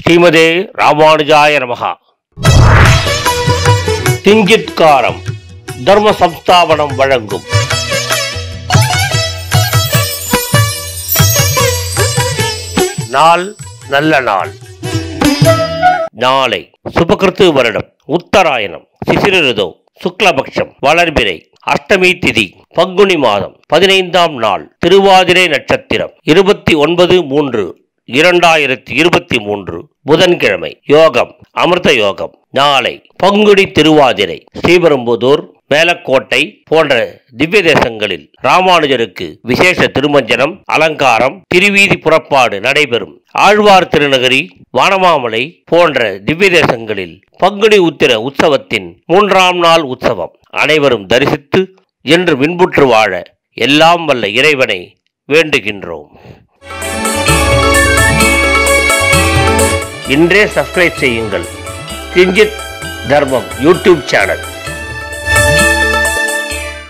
ஸ்ரீமதே ராமானுஜாய நமகா கிஞ்சித்காரம் தர்ம சம்ஸ்தாபனம் வழங்கும் நாள் நல்ல நாள் நாளை சுபகிருத்து வருடம் உத்தராயணம் சிசிர ரிதோ சுக்லபக்ஷம் வளர்பிறை அஷ்டமி திதி பங்குனி மாதம் பதினைந்தாம் நாள் திருவாதிரை நட்சத்திரம் இருபத்தி ஒன்பது மூன்று இரண்டாயிரத்தி இருபத்தி மூன்று புதன்கிழமை யோகம் அமிர்த யோகம் நாளை பங்குனி திருவாதிரை ஸ்ரீபெரும்புதூர் மேலக்கோட்டை போன்ற திவ்ய தேசங்களில் ராமானுஜருக்கு விசேஷ திருமஞ்சனம் அலங்காரம் திருவீதி புறப்பாடு நடைபெறும் ஆழ்வார் திருநகரி வானமாமலை போன்ற திவ்ய தேசங்களில் பங்குனி உத்திர உற்சவத்தின் மூன்றாம் நாள் உற்சவம் அனைவரும் தரிசித்து என்று மின்புற்று வாழ எல்லாம் வல்ல இறைவனை வேண்டுகின்றோம் இன்றே சப்ஸ்கிரைப் செய்யுங்கள் கிஞ்சித் தர்மம் யூடியூப் சேனல்